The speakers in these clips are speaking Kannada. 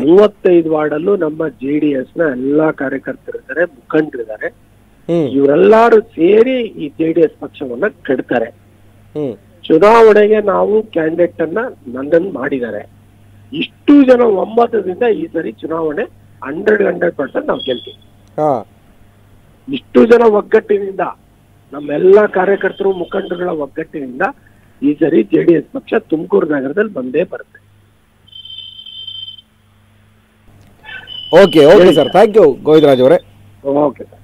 ಮೂವತ್ತೈದು ವಾರ್ಡಲ್ಲೂ ನಮ್ಮ ಜೆ ಡಿ ಎಸ್ ನ ಎಲ್ಲಾ ಕಾರ್ಯಕರ್ತರಿದ್ದಾರೆ ಮುಖಂಡರಿದ್ದಾರೆ ಹ್ಮ್ ಇವರೆಲ್ಲಾರು ಸೇರಿ ಈ ಜೆ ಡಿ ಎಸ್ ಪಕ್ಷವನ್ನ ಕೆಡ್ತಾರೆ ಹ್ಮ್ ಚುನಾವಣೆಗೆ ನಾವು ಕ್ಯಾಂಡಿಡೇಟ್ ಅನ್ನ ನನ್ನನ್ನು ಮಾಡಿದ್ದಾರೆ ಇಷ್ಟು ಜನ ಒಮ್ಮತದಿಂದ ಈ ಸರಿ ಚುನಾವಣೆ ಹಂಡ್ರೆಡ್ ಹಂಡ್ರೆಡ್ ಪರ್ಸೆಂಟ್ ನಾವು ಗೆಲ್ತೀವಿ ಹಾ ಇಷ್ಟು ಜನ ಒಗ್ಗಟ್ಟಿನಿಂದ ನಮ್ಮೆಲ್ಲ ಕಾರ್ಯಕರ್ತರು ಮುಖಂಡರುಗಳ ಒಗ್ಗಟ್ಟಿನಿಂದ ಈ ಸರಿ ಜೆ ಡಿ ಎಸ್ ಪಕ್ಷ ತುಮಕೂರು ನಗರದಲ್ಲಿ ಬಂದೇ ಬರುತ್ತೆ okay okay sir thank you Govindaraj ಅವರೇ okay sir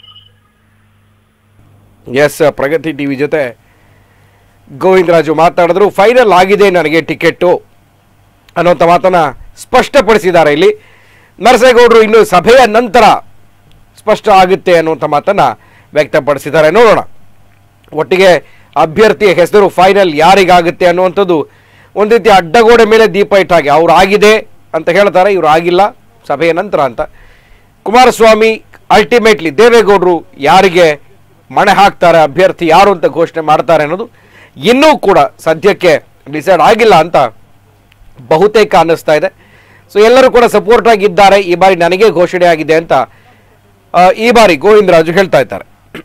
yes Pragati TV ಜೊತೆ ಗೋವಿಂದರಾಜು ಮಾತಾಡಿದ್ರು ಫೈನಲ್ ಆಗಿದೆ ನನಗೆ ಟಿಕೆಟ್ಟು ಅನ್ನೋಂಥ ಮಾತನ್ನ ಸ್ಪಷ್ಟಪಡಿಸಿದ್ದಾರೆ ಇಲ್ಲಿ ನರಸೇಗೌಡರು ಇನ್ನು ಸಭೆಯ ನಂತರ ಸ್ಪಷ್ಟ ಆಗುತ್ತೆ ಅನ್ನುವಂಥ ಮಾತನ್ನ ವ್ಯಕ್ತಪಡಿಸಿದ್ದಾರೆ ನೋಡೋಣ ಒಟ್ಟಿಗೆ ಅಭ್ಯರ್ಥಿಯ ಹೆಸರು ಫೈನಲ್ ಯಾರಿಗಾಗುತ್ತೆ ಅನ್ನುವಂಥದ್ದು ಒಂದು ರೀತಿ ಅಡ್ಡಗೋಡೆ ಮೇಲೆ ದೀಪ ಇಟ್ಟಾಗೆ ಅವ್ರು ಆಗಿದೆ ಅಂತ ಹೇಳ್ತಾರೆ ಇವ್ರು ಆಗಿಲ್ಲ ಸಭೆಯ ನಂತರ ಅಂತ ಕುಮಾರಸ್ವಾಮಿ ಅಲ್ಟಿಮೇಟ್ಲಿ ದೇವೇಗೌಡರು ಯಾರಿಗೆ ಮಣೆ ಹಾಕ್ತಾರೆ ಅಭ್ಯರ್ಥಿ ಯಾರು ಅಂತ ಘೋಷಣೆ ಮಾಡ್ತಾರೆ ಅನ್ನೋದು ಇನ್ನೂ ಕೂಡ ಸದ್ಯಕ್ಕೆ ಡಿಸೈಡ್ ಆಗಿಲ್ಲ ಅಂತ ಬಹುತೇಕ ಅನ್ನಿಸ್ತಾ ಇದೆ ಸೊ ಎಲ್ಲರೂ ಕೂಡ ಸಪೋರ್ಟ್ ಆಗಿದ್ದಾರೆ ಈ ಬಾರಿ ನನಗೆ ಘೋಷಣೆ ಆಗಿದೆ ಅಂತ ಆ, ಈ ಬಾರಿ ಗೋವಿಂದರಾಜು ಹೇಳ್ತಾ ಇದ್ದಾರೆ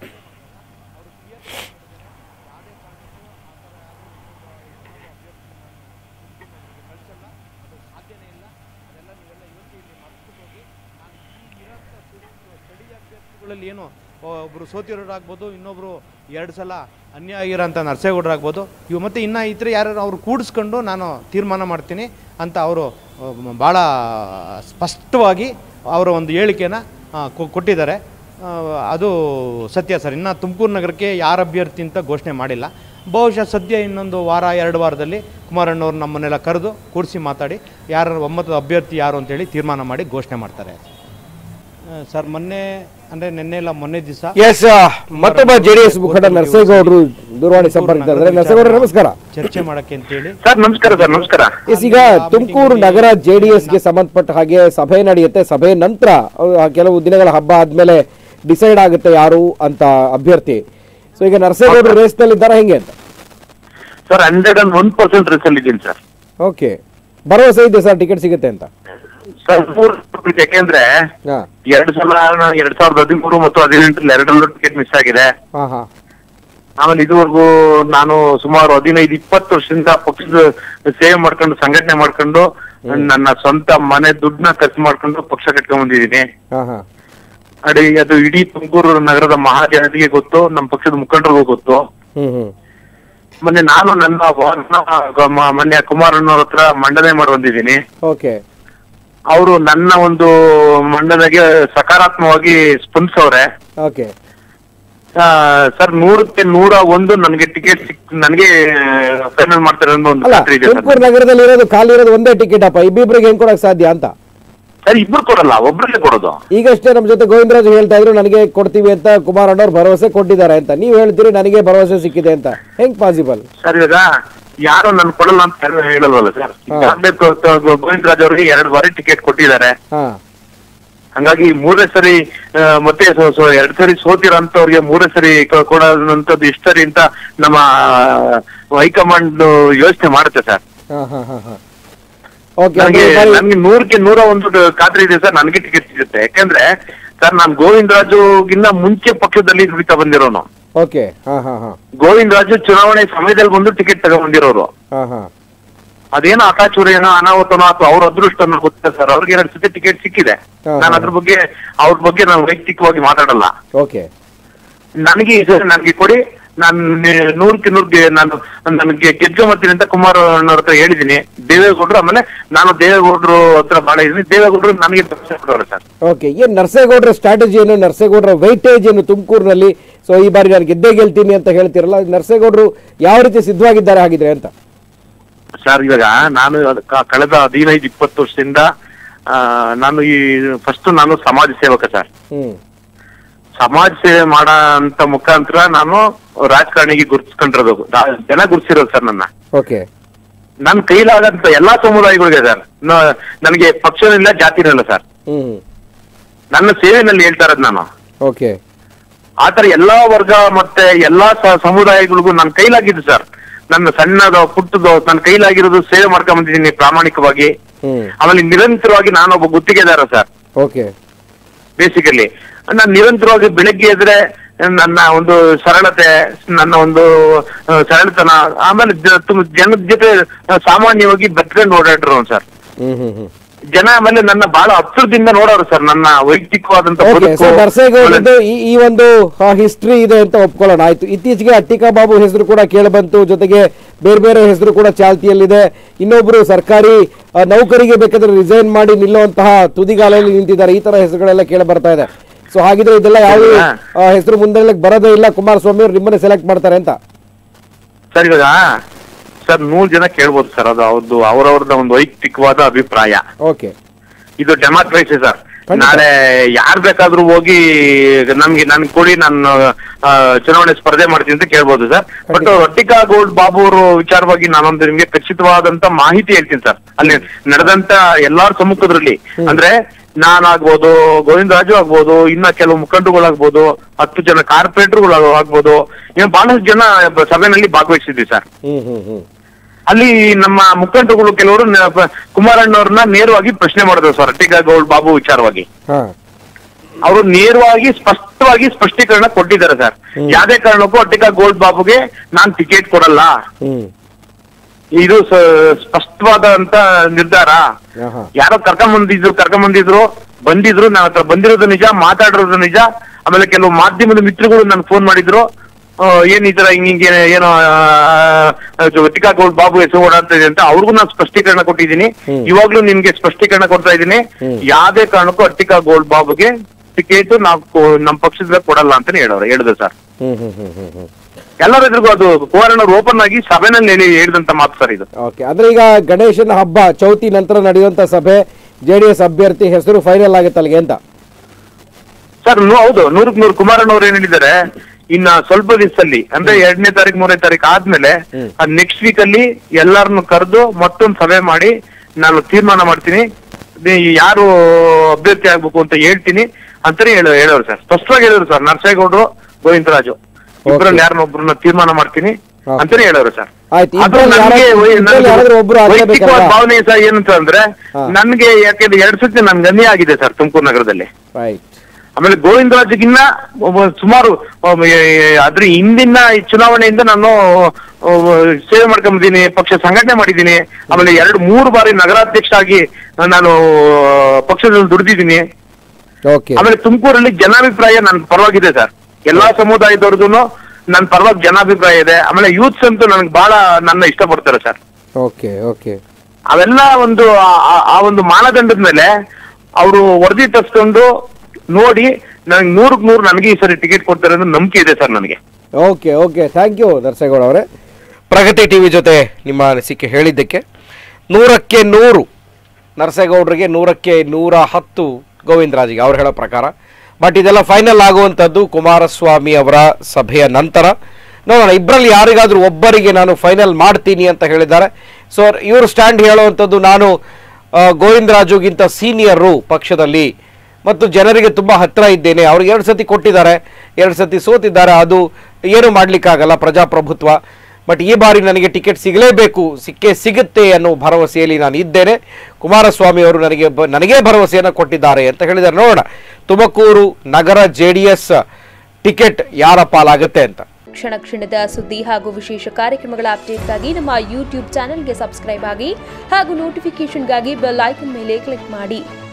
ಗಳಲ್ಲಿ ಏನು ಒಬ್ರು ಸೋತಿರೋರಾಗ್ಬೋದು ಇನ್ನೊಬ್ರು ಎರಡು ಸಲ ಅನ್ಯಾಯ ಆಗಿರೋಂಥ ನರಸೇಗೌಡರಾಗ್ಬೋದು ಇವು ಮತ್ತೆ ಇನ್ನು ಇತರ ಯಾರು ಅವ್ರು ಕೂಡಿಸ್ಕೊಂಡು ನಾನು ತೀರ್ಮಾನ ಮಾಡ್ತೀನಿ ಅಂತ ಅವರು ಭಾಳ ಸ್ಪಷ್ಟವಾಗಿ ಅವರ ಒಂದು ಹೇಳಿಕೆನ ಆ, ಕೊ- ಕೊಟ್ಟಿದ್ದಾರೆ ಆ, ಅದು ಸತ್ಯ ಸರ್ ಇನ್ನು ತುಮಕೂರು ನಗರಕ್ಕೆ ಯಾರ ಅಭ್ಯರ್ಥಿ ಅಂತ ಘೋಷಣೆ ಮಾಡಿಲ್ಲ ಬಹುಶಃ ಸದ್ಯ ಇನ್ನೊಂದು ವಾರ ಎರಡು ವಾರದಲ್ಲಿ ಕುಮಾರಣ್ಣವ್ರು ನಮ್ಮನ್ನೆಲ್ಲ ಕರೆದು ಕೂಡಿಸಿ ಮಾತಾಡಿ ಯಾರ ಒಮ್ಮತದ ಅಭ್ಯರ್ಥಿ ಯಾರು ಅಂತೇಳಿ ತೀರ್ಮಾನ ಮಾಡಿ ಘೋಷಣೆ ಮಾಡ್ತಾರೆ ಆ, ಸರ್ ಮೊನ್ನೆ ಅಂದರೆ ನಿನ್ನೆ ಇಲ್ಲ ಮೊನ್ನೆ ದಿವಸ ಎಸ್ ಮತ್ತೊಬ್ಬ ಜೆಡಿಎಸ್ ಮುಖಂಡ ನರಸೇಗೌಡರು ದೂರವಾಣಿ ಸಂಪರ್ಕಿದ್ದಾರೆ ನರಸೇಗೌಡರು ನಮಸ್ಕಾರ ಚರ್ಚೆ ಮಾಡಕ್ಕೆ ಅಂತೇಳಿ ಸರ್ ನಮಸ್ಕಾರ ಸರ್ ನಮಸ್ಕಾರ ಎಸ್ ಈಗ ತುಮಕೂರು ನಗರ ಜೆಡಿಎಸ್ ಗೆ ಸಂಬಂಧಪಟ್ಟ ಹಾಗೆ ಸಭೆ ನಡೆಯುತ್ತೆ ಸಭೆ ನಂತರ ಅಹ್, ಕೆಲವು ದಿನಗಳ ಹಬ್ಬ ಆದ್ಮೇಲೆ ಡಿಸೈಡ್ ಆಗುತ್ತೆ ಯಾರು ಅಂತ ಅಭ್ಯರ್ಥಿ ಸೊ ಈಗ ನರಸೇಗೌಡರು ರೇಸ್ ನಲ್ಲಿ ಇದ್ದಾರೆ ಹೆಂಗೆ ಅಂತ sir hundred and one percent result ಇದ್ದೀನಿ ಸರ್ ಓಕೆ ಭರವಸೆ ಇದೆ ಸರ್ ಟಿಕೆಟ್ ಸಿಗುತ್ತೆ ಅಂತ ಸರ್ ಮೂರು ಯಾಕೆಂದ್ರೆ ಹಾ ಎರಡು ಸಲ ನಾನು ಎರಡ್ ಸಾವಿರದ ಹದಿಮೂರು ಮತ್ತು ಹದಿನೆಂಟರಲ್ಲಿ ಎರಡರಲ್ಲೂ ಟಿಕೆಟ್ ಮಿಸ್ ಆಗಿದೆ ಹಾ ಹಾ ಆಮೇಲೆ ಇದುವರೆಗೂ ನಾನು ಸುಮಾರು ಹದಿನೈದು ಇಪ್ಪತ್ತು ವರ್ಷದಿಂದ ಪಕ್ಷದ ಸೇವೆ ಮಾಡ್ಕೊಂಡು ಸಂಘಟನೆ ಮಾಡ್ಕೊಂಡು ನನ್ನ ಸ್ವಂತ ಮನೆ ದುಡ್ಡನ್ನ ಖರ್ಚು ಮಾಡ್ಕೊಂಡು ಪಕ್ಷ ಕಟ್ಕೊಂಡ್ ಬಂದಿದ್ದೀನಿ ಹಾ ಹಾ ಅಡಿ ಅದು ಇಡೀ ತುಮಕೂರು ನಗರದ ಮಹಾಜನತೆಗೆ ಗೊತ್ತು ನಮ್ಮ ಪಕ್ಷದ ಮುಖಂಡರಿಗೂ ಗೊತ್ತು ಹ್ಮ್ ಹ್ಮ್ ಮೊನ್ನೆ ನಾನು ನನ್ನ ವಾದನ ಗ- ಮ- ಮೊನ್ನೆ ಕುಮಾರಣ್ಣವ್ರ ಹತ್ರ ಮಂಡನೆ ಮಾಡಿ ಬಂದಿದ್ದೀನಿ ಓಕೆ ಅವರು ನನ್ನ ಒಂದು ಮಂಡನೆಗೆ ಸಕಾರಾತ್ಮಕವಾಗಿ ಸ್ಪಂದಿಸವ್ರೆ ಓಕೆ ಸರ್ ನೂರಕ್ಕೆ ನೂರ ಒಂದು ನನಗೆ ಟಿಕೆಟ್ ಸಿಕ್ ನನಗೆ ಫೈನಲ್ ಮಾಡ್ತಾರೆ ಅನ್ನೋ ಒಂದು ಅಲ್ಲ ಖಾತ್ರಿ ಇದೆ ಸರ್ ತುಮಕೂರು ನಗರದಲ್ಲಿ ಇರೋದು ಖಾಲಿ ಇರೋದು ಒಂದೇ ಟಿಕೆಟ್ ಅಪ್ಪ ಇಬ್ಬಿಬ್ರಿಗೆ ಹೆಂಗ್ ಕೊಡಕ್ ಸಾಧ್ಯ ಅಂತ ಸರ್ ಇಬ್ರು ಕೊಡಲ್ಲ ಒಬ್ರಿಗೆ ಕೊಡೋದು ಈಗಷ್ಟೇ ನಮ್ಮ ಜೊತೆ ಗೋವಿಂದರಾಜು ಹೇಳ್ತಾ ಇದ್ರು ನನಗೆ ಕೊಡ್ತೀವಿ ಅಂತ ಕುಮಾರಣ್ಣವ್ರು ಭರವಸೆ ಕೊಟ್ಟಿದ್ದಾರೆ ಅಂತ ನೀವು ಹೇಳ್ತೀರಿ ನನಗೆ ಭರವಸೆ ಸಿಕ್ಕಿದೆ ಅಂತ ಹೆಂಗ್ ಪಾಸಿಬಲ್ ಸರ್ ಇವಾಗ ಯಾರು ನನ್ ಕೊಡಲ್ಲ ಅಂತ ಯಾರು ಹೇಳಲ್ವಲ್ಲ ಸರ್ ಹಾ. ಈಗಾಗ್ಲೇ ಗೋ- ಗೋ- ಗೋವಿಂದರಾಜ್ ಅವರಿಗೆ ಎರಡು ಬಾರಿ ಟಿಕೆಟ್ ಕೊಟ್ಟಿದ್ದಾರೆ ಹಾ ಹಂಗಾಗಿ ಮೂರನೇ ಸರಿ ಆ, ಮತ್ತೆ ಸೊ- ಸೊ ಎರಡ್ ಸರಿ ಸೋತಿರೋಂಥವ್ರಿಗೆ ಮೂರನೇ ಸರಿ ಕೊ- ಕೊಡೋದಂಥದ್ದು ಇಷ್ಟ ಸರಿ ಅಂತ ನಮ್ಮ ಹೈಕಮಾಂಡ್ ಯೋಚನೆ ಮಾಡುತ್ತೆ ಸರ್ ಹಾ ಹಾ ಹಾ ಹಾ ಓಕೆ ನನಗೆ ನನ್ಗೆ ನೂರಕ್ಕೆ ನೂರ ಒಂದು ಖಾತ್ರಿ ಇದೆ ಸರ್ ನನಗೆ ಟಿಕೆಟ್ ಸಿಗುತ್ತೆ ಯಾಕಂದ್ರೆ ಸರ್ ನಾನು ಗೋವಿಂದರಾಜುಗಿನ್ನ ಮುಂಚೆ ಪಕ್ಷದಲ್ಲಿ ದುಡಿತಾ ಬಂದಿರೋನು ಓಕೆ ಹಾ ಹಾ ಹಾ ಗೋವಿಂದರಾಜು ಚುನಾವಣೆ ಸಮಯದಲ್ಲಿ ಬಂದು ಟಿಕೆಟ್ ತಗೊಂಡ್ಬಂದಿರೋರು ಹಾ ಹಾ ಅದೇನೋ ಅಕಾಚುರ್ಯನೋ ಅನಾಹುತನೋ ಅಥವಾ ಅವ್ರ ಅದೃಷ್ಟನೋ ಗೊತ್ತಿಲ್ಲ ಸರ್ ಅವ್ರಿಗೆ ಎರಡು ಸತಿ ಟಿಕೆಟ್ ಸಿಕ್ಕಿದೆ ಹಾ, ನಾನು ಹಾ. ಅದ್ರ ಬಗ್ಗೆ ಅವ್ರ ಬಗ್ಗೆ ನಾನು ವೈಯಕ್ತಿಕವಾಗಿ ಮಾತಾಡಲ್ಲ ಓಕೆ ನನಗೆ ಈ ಸರಿ ನನಗೆ ಕೊಡಿ ನಾನು ನಿ- ನೂರಕ್ಕೆ ನೂರ್ಗೆ ನಾನು ನನಗೆ ಗೆದ್ಕೊಂಬತ್ತೀನಿ ಅಂತ ಕುಮಾರ್ ಅವ್ರ ಹತ್ರ ಹೇಳಿದೀನಿ ದೇವೇಗೌಡರು ಆಮೇಲೆ ನಾನು ದೇವೇಗೌಡರು ಹತ್ರ ಬಾಳ ಇದೀನಿ ದೇವೇಗೌಡರು ನನಗೆ ಭರವಸೆ ಕೊಡೋರು ಸರ್ ಓಕೆ ಏನ್ ನರಸೇಗೌಡರ ಸ್ಟ್ರಾಟಜಿ ಏನು ನರಸೇಗೌಡರ ವೈಟೇಜ್ ಏನು ತುಮಕೂರಿನಲ್ಲಿ ಸೊ ಈ ಬಾರಿ ನಾನು ಗೆದ್ದೇ ಗೆಲ್ತೀನಿ ಅಂತ ಹೇಳ್ತಿರಲ್ಲ ನರಸೇಗೌಡರು ಯಾವ ರೀತಿ ಸಿದ್ಧವಾಗಿದ್ದಾರೆ ಹಾಗಿದ್ರೆ ಅಂತ ಸರ್ ಇವಾಗ ನಾನು ಅದ್ ಕ- ಕಳೆದ ಹದಿನೈದು ಇಪ್ಪತ್ತು ವರ್ಷದಿಂದ ಆ, ನಾನು ಈ ಫಸ್ಟ್ ನಾನು ಸಮಾಜ ಸೇವಕ ಸರ್ ಹ್ಮ್ ಸಮಾಜ ಸೇವೆ ಮಾಡೋ ಅಂತ ಮುಖಾಂತರ ನಾನು ರಾಜಕಾರಣಿಗೆ ಗುರ್ತಿಸ್ಕೊಂಡಿರೋದು ರಾ- ಜನ ಗುರ್ತಿಸಿರೋದು ಸರ್ ನನ್ನ ಓಕೆ ನನ್ನ ಕೈಲಾಗಂತ ಎಲ್ಲಾ ಸಮುದಾಯಗಳಿಗೆ ಸರ್ ನ- ನನಗೆ ಪಕ್ಷನಿಲ್ಲ ಜಾತಿನೂ ಇಲ್ಲ ಸರ್ ಹ್ಮ್ ನನ್ನ ಸೇವೆನಲ್ಲಿ ಹೇಳ್ತಾ ಇರೋದು ನಾನು ಓಕೆ ಆತರ ಎಲ್ಲಾ ವರ್ಗ ಮತ್ತೆ ಎಲ್ಲಾ ಸ- ಸಮುದಾಯಗಳಿಗೂ ನನ್ನ ಕೈಲಾಗಿದ್ದು ಸರ್ ನನ್ನ ಸಣ್ಣದೋ ಪುಟ್ಟದೋ ನನ್ನ ಕೈಲಾಗಿರೋದು ಸೇವೆ ಮಾಡ್ಕೊಂಡ್ ಬಂದಿದ್ದೀನಿ ಪ್ರಾಮಾಣಿಕವಾಗಿ ಹ್ಮ್ ಆಮೇಲೆ ನಿರಂತರವಾಗಿ ನಾನೊಬ್ಬ ಗುತ್ತಿಗೆದಾರ ಸರ್ ಓಕೆ ಬೇಸಿಕಲಿ ನಾನು ನಿರಂತರವಾಗಿ ಬೆಳಗ್ಗೆ ಎದ್ರೆ ನನ್ನ ಒಂದು ಸರಳತೆ ನನ್ನ ಒಂದು ಆ, ಸರಳತನ ಆಮೇಲೆ ಜ- ತುಂಬ ಜನದ ಜೊತೆ ಆ, ಸಾಮಾನ್ಯವಾಗಿ ಬೆತ್ಕೊಂಡು ಓಡಾಡ್ರು ಸರ್ ಹ್ಮ್ ಹ್ಮ್ ಹ್ಮ್ ಜನ ಆಮೇಲೆ ನನ್ನ ಬಹಳ ಹತ್ರದಿಂದ ನೋಡೋರು ಸರ್ ನನ್ನ ವೈಯಕ್ತಿಕವಾದಂತ ಓಕೆ ಬದುಕು. ಸೊ ನರಸೇಗೌಡದ್ದು ಈ ಈ ಒಂದು ಹಿಸ್ಟ್ರಿ ಇದೆ ಅಂತ ಒಪ್ಕೊಳ್ಳೋಣ ಆಯ್ತು ಇತ್ತೀಚೆಗೆ ಅಟ್ಟಿಕಾ ಬಾಬು ಹೆಸರು ಕೂಡ ಕೇಳಿ ಬಂತು ಜೊತೆಗೆ ಬೇರೆ ಬೇರೆ ಹೆಸರು ಕೂಡ ಚಾಲ್ತಿಯಲ್ಲಿದೆ ಇನ್ನೊಬ್ರು ಸರ್ಕಾರಿ ಆ, ನೌಕರಿಗೆ ಬೇಕಾದ್ರೆ ರಿಸೈನ್ ಮಾಡಿ ನಿಲ್ಲುವಂತಹ ತುದಿಗಾಲಲ್ಲಿ ನಿಂತಿದ್ದಾರೆ ಈ ತರ ಹೆಸರುಗಳೆಲ್ಲ ಕೇಳಿ ಬರ್ತಾ ಇದೆ ಸೊ ಹಾಗಿದ್ರೆ ಇದೆಲ್ಲ ಯಾವ ಹೌದಾ? ಹೆಸರು ಮುಂದೆ ಬರೋದೇ ಇಲ್ಲ ಕುಮಾರಸ್ವಾಮಿ ಅವರು ನಿಮ್ಮನ್ನೇ ಸೆಲೆಕ್ಟ್ ಮಾಡ್ತಾರೆ ಅಂತ ಸರ್ ಇವಾಗ ಸರ್ ನೂರ್ ಜನ ಕೇಳ್ಬೋದು ಸರ್ ಅದು ಅವ್ರದ್ದು ಅವ್ರವ್ರದ ಒಂದು ವೈಯಕ್ತಿಕವಾದ ಅಭಿಪ್ರಾಯ ಓಕೆ ಇದು ಡೆಮಾಕ್ರಸಿ ಸರ್ ಖಂಡಿತ. ನಾಳೆ ಯಾರ್ ಬೇಕಾದ್ರೂ ಹೋಗಿ ನನ್ಗೆ ನನ್ ಕೊಡಿ ನಾನು ಆ, ಚುನಾವಣೆ ಸ್ಪರ್ಧೆ ಮಾಡ್ತೀನಿ ಅಂತ ಕೇಳ್ಬೋದು ಸರ್ ಬಟ್ ಖಂಡಿತ. ರಟ್ಟಿಕಾ ಗೋಲ್ಡ್ ಬಾಬು ಅವರು ವಿಚಾರವಾಗಿ ನಾನೊಂದು ನಿಮ್ಗೆ ಖಚಿತವಾದಂತ ಮಾಹಿತಿ ಹೇಳ್ತೀನಿ ಸರ್ ಅಲ್ಲಿ ನಡೆದಂತ ಎಲ್ಲಾರ ಸಮ್ಮುಖದಲ್ಲಿ ಅಂದ್ರೆ ನಾನಾಗ್ಬೋದು ಗೋವಿಂದರಾಜು ಆಗ್ಬೋದು ಇನ್ನ ಕೆಲವು ಮುಖಂಡರುಗಳಾಗ್ಬೋದು ಹತ್ತು ಜನ ಕಾರ್ಪೊರೇಟರ್ಗಳು ಆಗ್ಬೋದು ಇನ್ನು ಬಹಳಷ್ಟು ಜನ ಸಭೆಯಲ್ಲಿ ಭಾಗವಹಿಸಿದ್ವಿ ಸರ್ ಹ್ಮ್ ಹ್ಮ್ ಹ್ಮ್ ಅಲ್ಲಿ ನಮ್ಮ ಮುಖಂಡರುಗಳು ಕೆಲವರು ನ- ಪ- ಕುಮಾರಣ್ಣವ್ರನ್ನ ನೇರವಾಗಿ ಪ್ರಶ್ನೆ ಮಾಡಿದ್ರು ಸರ್ ರಟ್ಟಿಕಾ ಗೌಡ್ ಬಾಬು ವಿಚಾರವಾಗಿ ಹಾ ಅವರು ನೇರವಾಗಿ ಸ್ಪಷ್ಟವಾಗಿ ಸ್ಪಷ್ಟೀಕರಣ ಕೊಟ್ಟಿದ್ದಾರೆ ಸರ್ ಯಾವ್ದೇ ಕಾರಣಕ್ಕೂ ಅಟ್ಟಿಕಾ ಗೋಲ್ಡ್ ಬಾಬುಗೆ ನಾನ್ ಟಿಕೆಟ್ ಕೊಡಲ್ಲ ಹ್ಮ್ ಇದು ಸ- ಸ್ಪಷ್ಟವಾದಂತ ನಿರ್ಧಾರ ಆಹಾ. ಯಾರೋ ಕರ್ಕೊಂಡ್ ಬಂದಿದ್ರು ಕರ್ಕೊಂಡ್ ಬಂದಿದ್ರು ಬಂದಿದ್ರು ನನ್ನ ಹತ್ರ ಬಂದಿರೋದು ನಿಜ ಮಾತಾಡಿರೋದು ನಿಜ ಆಮೇಲೆ ಕೆಲವು ಮಾಧ್ಯಮದ ಮಿತ್ರಗಳು ನನ್ ಫೋನ್ ಮಾಡಿದ್ರು ಆ, ಏನ್ ಈ ತರ ಹಿಂಗ್ ಹಿಂಗೆ ಏನೋ ಟಿಕಾ ಗೋಲ್ಡ್ ಬಾಬು ಹೆಸರು ಓಡಾಡ್ತಾ ಇದೆ ಅಂತ ಅವ್ರಿಗೂ ನಾನು ಸ್ಪಷ್ಟೀಕರಣ ಕೊಟ್ಟಿದ್ದೀನಿ ಹ್ಮ್. ಇವಾಗ್ಲೂ ನಿಮ್ಗೆ ಸ್ಪಷ್ಟೀಕರಣ ಕೊಡ್ತಾ ಇದ್ದೀನಿ ಹ್ಮ್. ಯಾವ್ದೇ ಕಾರಣಕ್ಕೂ ಅಟ್ಟಿಕಾ ಗೋಲ್ಡ್ ಬಾಬುಗೆ ಟಿಕೆಟ್ ನಾವು ಕೊ- ನಮ್ ಪಕ್ಷದಿಂದ ಕೊಡಲ್ಲ ಅಂತಾನೆ ಹೇಳೋರು ಹೇಳಿದ್ರು ಸರ್ ಹ್ಮ್ ಹ್ಮ್ ಹ್ಮ್ ಹ್ಮ್ ಹ್ಮ್ ಎಲ್ಲರ ಎದುರಿಗೂ ಅದು ಕುಮಾರಣ್ಣವ್ರು ಓಪನ್ ಆಗಿ ಸಭೆನಲ್ಲಿ ಹೇಳಿ ಹೇಳಿದಂತ ಮಾತು ಸರ್ ಇದು ಓಕೆ ಅಂದ್ರೆ ಈಗ ಗಣೇಶನ ಹಬ್ಬ ಚೌತಿ ನಂತರ ನಡೆಯುವಂತ ಸಭೆ ಜೆಡಿಎಸ್ ಅಭ್ಯರ್ಥಿ ಹೆಸರು ಫೈನಲ್ ಆಗುತ್ತೆ ಅಲ್ಲಿಗೆ ಅಂತ ಸರ್ ನೂ- ಹೌದು ನೂರಕ್ ನೂರು ಕುಮಾರಣ್ಣವ್ರು ಏನ್ ಹೇಳಿದ್ದಾರೆ ಇನ್ನ ಸ್ವಲ್ಪ ದಿವಸದಲ್ಲಿ ಅಂದ್ರೆ ಎರಡನೇ ತಾರೀಕು ಮೂರನೇ ತಾರೀಕು ಆದ್ಮೇಲೆ ಹ್ಮ್. ನೆಕ್ಸ್ಟ್ ವೀಕ್ ಅಲ್ಲಿ ಎಲ್ಲಾರನ್ನು ಕರೆದು ಮತ್ತೊಂದು ಸಭೆ ಮಾಡಿ ನಾನು ತೀರ್ಮಾನ ಮಾಡ್ತೀನಿ ನೀ- ಯಾರು ಅಭ್ಯರ್ಥಿ ಆಗ್ಬೇಕು ಅಂತ ಹೇಳ್ತೀನಿ ಅಂತಾನೆ ಹೇಳ ಹೇಳೋರು ಸರ್ ಸ್ಪಷ್ಟವಾಗಿ ಹೇಳಿದ್ರು ಸರ್ ನರಸೇಗೌಡರು ಗೋವಿಂದರಾಜು ಇಬ್ಬರಲ್ಲಿ ಯಾರನ್ನೊಬ್ರನ್ನ ತೀರ್ಮಾನ ಮಾಡ್ತೀನಿ Okay. ಅಂತಾನೆ ಹೇಳೋರು ಸರ್ ಆಯ್ತು, ಅದು ಇಬ್ರಲ್ಲಿ ನನ್ಗೆ ಯಾರಾದ್ರೂ- ವೈ- ಇಬ್ರಲ್ಲಿ ನನ್ಗೆ ಯಾರಾದ್ರೂ ಒಬ್ರು ಆಗ್ಲೇಬೇಕಲ್ವಾ? ವೈಯಕ್ತಿಕವಾದ ಭಾವನೆ ಸರ್ ಏನಂತ ಅಂದ್ರೆ ಹಾ. ನನ್ಗೆ ಯಾಕೆಂದ್ರೆ ಎರಡ್ ಸತಿ ನನ್ ಗಣ್ಯ ಆಗಿದೆ ಸರ್ ತುಮಕೂರು ನಗರದಲ್ಲಿ ರೈಟ್ ಆಮೇಲೆ ಗೋವಿಂದರಾಜ್ಗಿನ್ನ ಒಬ್ಬ ಸುಮಾರು ಒಬ್ಬ ಎ- ಎ- ಅದ್ರ ಹಿಂದಿನ ಈ ಚುನಾವಣೆಯಿಂದ ನಾನು ಒಬ್ಬ ಸೇವೆ ಮಾಡ್ಕೊಂಬಿದ್ದೀನಿ ಪಕ್ಷ ಸಂಘಟನೆ ಮಾಡಿದ್ದೀನಿ ಆಮೇಲೆ ಎರಡು ಮೂರು ಬಾರಿ ನಗರಾಧ್ಯಕ್ಷ ಆಗಿ ನಾನು ಪಕ್ಷದಲ್ಲಿ ದುಡಿದಿದ್ದೀನಿ ಓಕೆ ಆಮೇಲೆ ತುಮಕೂರಲ್ಲಿ ಜನಾಭಿಪ್ರಾಯ ನನ್ನ ಪರವಾಗಿದೆ ಸರ್ ಎಲ್ಲಾ ಸಮುದಾಯದವ್ರದ್ದು ನನ್ನ ಪರವಾಗಿ ಜನಾಭಿಪ್ರಾಯ ಇದೆ ಆಮೇಲೆ ಯೂತ್ಸ್ ಅಂತೂ ನನಗೆ ಬಹಳ ನನ್ನ ಇಷ್ಟಪಡ್ತಾರೆ ಸರ್ ಓಕೆ ಓಕೆ ಅವೆಲ್ಲ ಒಂದು ಆ- ಆ- ಆ ಒಂದು ಮಾನದಂಡದ ಮೇಲೆ ಅವರು ವರದಿ ತರಿಸ್ಕೊಂಡು ನೋಡಿ ನನಗೆ ನೂರಕ್ ನೂರು ನನಗೆ ಈ ಸರಿ ಟಿಕೆಟ್ ಕೊಡ್ತಾರೆ ಅನ್ನೋ ನಂಬಿಕೆ ಇದೆ ಸರ್ ನನಗೆ okay okay thank you Narasegowda ಅವರೇ ಪ್ರಗತಿ ಟಿವಿ ಜೊತೆ ನಿಮ್ಮ ಅನಿಸಿಕೆ ಹೇಳಿದ್ದಕ್ಕೆ ನೂರಕ್ಕೆ ನೂರು ನರಸೇಗೌಡರಿಗೆ ನೂರಕ್ಕೆ ನೂರ ಹತ್ತು ಗೋವಿಂದರಾಜಿಗೆ ಅವ್ರು ಹೇಳೋ ಪ್ರಕಾರ ಬಟ್ ಇದೆಲ್ಲ ಫೈನಲ್ ಆಗುವಂಥದ್ದು ಕುಮಾರಸ್ವಾಮಿ ಅವರ ಸಭೆಯ ನಂತರ ನೋಡೋಣ ಇಬ್ಬರಲ್ಲಿ ಯಾರಿಗಾದ್ರೂ ಒಬ್ಬರಿಗೆ ನಾನು ಫೈನಲ್ ಮಾಡ್ತೀನಿ ಅಂತ ಹೇಳಿದ್ದಾರೆ ಸೊ ಇವರು ಸ್ಟ್ಯಾಂಡ್ ಹೇಳುವಂಥದ್ದು ನಾನು ಆ, ಗೋವಿಂದರಾಜುಗಿಂತ ಸೀನಿಯರು ಪಕ್ಷದಲ್ಲಿ ಮತ್ತು ಜನರಿಗೆ ತುಂಬ ಹತ್ತಿರ ಇದ್ದೇನೆ ಅವ್ರಿಗೆ ಎರಡು ಸತಿ ಕೊಟ್ಟಿದ್ದಾರೆ ಎರಡು ಸತಿ ಸೋತಿದ್ದಾರೆ ಅದು ಏನು ಮಾಡಲಿಕ್ಕಾಗಲ್ಲ ಪ್ರಜಾಪ್ರಭುತ್ವ ಬಟ್ ಈ ಬಾರಿ ನನಗೆ ಟಿಕೆಟ್ ಸಿಗಲೇಬೇಕು ಸಿಕ್ಕೇ ಸಿಗುತ್ತೆ ಅನ್ನೋ ಭರವಸೆಯಲ್ಲಿ ನಾನು ಇದ್ದೇನೆ ಕುಮಾರಸ್ವಾಮಿ ಅವರು ನನಗೆ ಬ ನನಗೇ ಭರವಸೆಯನ್ನು ಕೊಟ್ಟಿದ್ದಾರೆ ಅಂತ ಹೇಳಿದ್ದಾರೆ ನೋಡೋಣ ತುಮಕೂರು ನಗರ ಜೆ ಡಿ ಎಸ್ ಟಿಕೆಟ್ ಯಾರ ಪಾಲಾಗುತ್ತೆ ಅಂತ ಕ್ಷಣ ಕ್ಷಣದ ಸುದ್ದಿ ಹಾಗೂ ವಿಶೇಷ ಕಾರ್ಯಕ್ರಮಗಳ ಅಪ್ಡೇಟ್ಗಾಗಿ ನಮ್ಮ ಯೂಟ್ಯೂಬ್ ಚಾನೆಲ್ಗೆ ಸಬ್ಸ್ಕ್ರೈಬ್ ಆಗಿ ಹಾಗೂ ನೋಟಿಫಿಕೇಷನ್ಗಾಗಿ ಬೆಲ್ ಐಕನ್ ಮೇಲೆ ಕ್ಲಿಕ್ ಮಾಡಿ